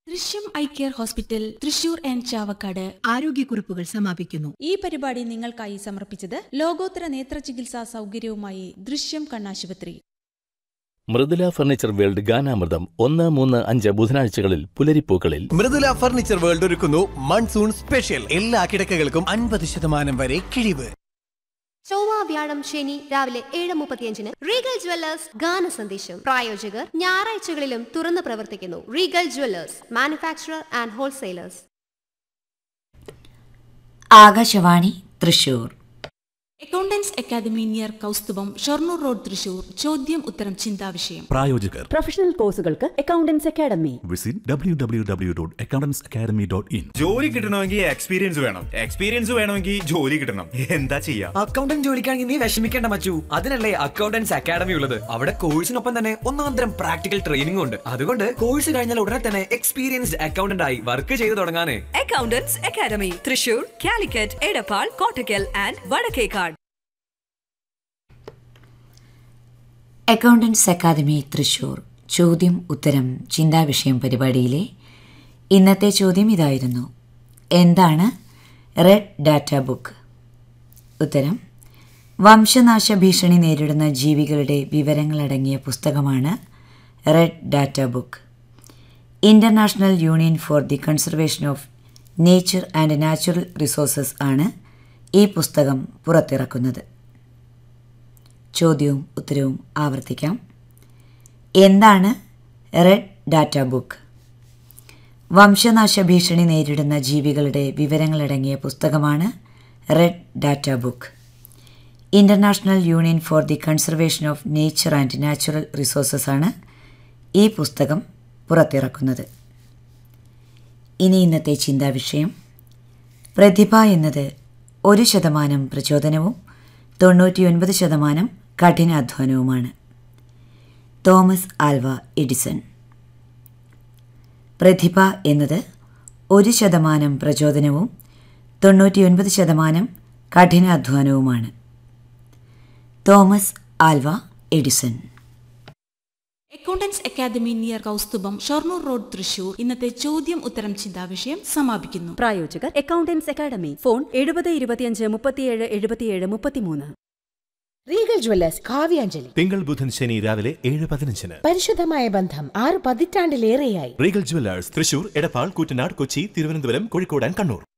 ദൃശ്യം eye care hospital Thrissur and Chavakkad ആരോഗ്യക്കുറിപ്പുകൾ സമാപിക്കുന്നു ഈ പരിപാടി നിങ്ങൾക്കായി സമർപ്പിച്ചത് ലോകോത്തര നേത്ര ചികിത്സാ സൗകര്യവുമായി ദൃശ്യം കണ്ണാശുപത്രി മൃദുല ഫർണിച്ചർ വേൾഡ് ഗാനാമൃതം ഒന്ന് മൂന്ന് അഞ്ച് ബുധനാഴ്ചകളിൽ പുലരിപ്പൂക്കളിൽ മൃദുല ഫർണിച്ചർ വേൾഡ് ഒരുക്കുന്നു മൺസൂൺ സ്പെഷ്യൽ എല്ലാ കിടക്കകൾക്കും അൻപത് ശതമാനം വരെ കിഴിവ് ചൊവ്വ വ്യാഴം ശനി രാവിലെ ഏഴ് മുപ്പത്തിയഞ്ചിന് റീഗൽ ജ്വല്ലേഴ്സ് ഗാന സന്ദേശം പ്രായോജകർ ഞായറാഴ്ചകളിലും തുറന്നു പ്രവർത്തിക്കുന്നു regal jewellers manufacturer and wholesalers Akashvani Thrissur accountants academy near Kausthubham Shoranur road Thrissur ചോദ്യം ഉത്തരം ചിന്താവിഷയം പ്രായോജകർ പ്രൊഫഷണൽ കോഴ്സുകൾക്ക് accountants academy visit W W W dot accountants academy dot in ജോലി കിട്ടണമെങ്കിൽ എക്സ്പീരിയൻസ് വേണം എക്സ്പീരിയൻസ് വേണമെങ്കിൽ ജോലി കിട്ടണം എന്താ ചെയ്യാ അക്കൗണ്ടന്റ് ജോലിക്കാണെങ്കിൽ നീ വിഷമിക്കേണ്ട മച്ചു അതിനല്ലേ അക്കൗണ്ടൻസ് അക്കാഡമി ഉള്ളത് അവിടെ കോഴ്സിനൊപ്പം തന്നെ ഒന്നാം തരം പ്രാക്ടിക്കൽ ട്രെയിനിംഗ് ഉണ്ട് അതുകൊണ്ട് കോഴ്സ് കഴിഞ്ഞാൽ ഉടനെ തന്നെ എക്സ്പീരിയൻസ്ഡ് അക്കൗണ്ടന്റ് ആയി വർക്ക് ചെയ്തു തുടങ്ങാനേ accountants academy Thrissur Calicut Edappal Kottakkal and Vadakkekad accountants academy Thrissur ചോദ്യം ഉത്തരം ചിന്താവിഷയം പരിപാടിയിലെ ഇന്നത്തെ ചോദ്യം ഇതായിരുന്നു എന്താണ് റെഡ് ഡാറ്റ ബുക്ക് ഉത്തരം വംശനാശ ഭീഷണി നേരിടുന്ന ജീവികളുടെ വിവരങ്ങളടങ്ങിയ പുസ്തകമാണ് red data book international union for the conservation of nature and natural resources ആണ് ഈ പുസ്തകം പുറത്തിറക്കുന്നത് ചോദ്യവും ഉത്തരവും ആവർത്തിക്കാം എന്താണ് റെഡ് ഡാറ്റ ബുക്ക് വംശനാശ ഭീഷണി നേരിടുന്ന ജീവികളുടെ വിവരങ്ങളടങ്ങിയ പുസ്തകമാണ് red data book international union for the conservation of nature and natural resources ആണ് ഈ പുസ്തകം പുറത്തിറക്കുന്നത് ഇനി ഇന്നത്തെ ചിന്താവിഷയം പ്രതിഭ എന്നത് ഒരു ശതമാനം പ്രചോദനവും തൊണ്ണൂറ്റിയൊൻപത് ശതമാനം കഠിനാധ്വാനവുമാണ് തോമസ് ആൽവ എഡിസൺ പ്രതിഭ എന്നത് ഒരു ശതമാനം പ്രചോദനവും തൊണ്ണൂറ്റിയൊൻപത് ശതമാനം കഠിനാധ്വാനവുമാണ് Thomas Alva Edison accountants academy near Kausthubham Shoranur road Thrissur ഇന്നത്തെ ചോദ്യം ഉത്തരം ചിന്താവിഷയം സമാപിക്കുന്നു പ്രായോജകർ അക്കൗണ്ടൻസ് അക്കാഡമി ഫോൺ എഴുപത് ഇരുപത്തിയഞ്ച് മുപ്പത്തിയേഴ് എഴുപത്തിയേഴ് മുപ്പത്തിമൂന്ന് റീഗൽ ജ്വല്ലേഴ്സ് കാവ്യാഞ്ജലി തിങ്കൾ ബുധൻ ശനി രാവിലെ ഏഴ് പതിനഞ്ചിന് പരിശുദ്ധമായ ബന്ധം ആറ് പതിറ്റാണ്ടിലേറെയായി regal jewellers Thrissur Edappal Koottanad Kochi Thiruvananthapuram Kozhikode and Kannur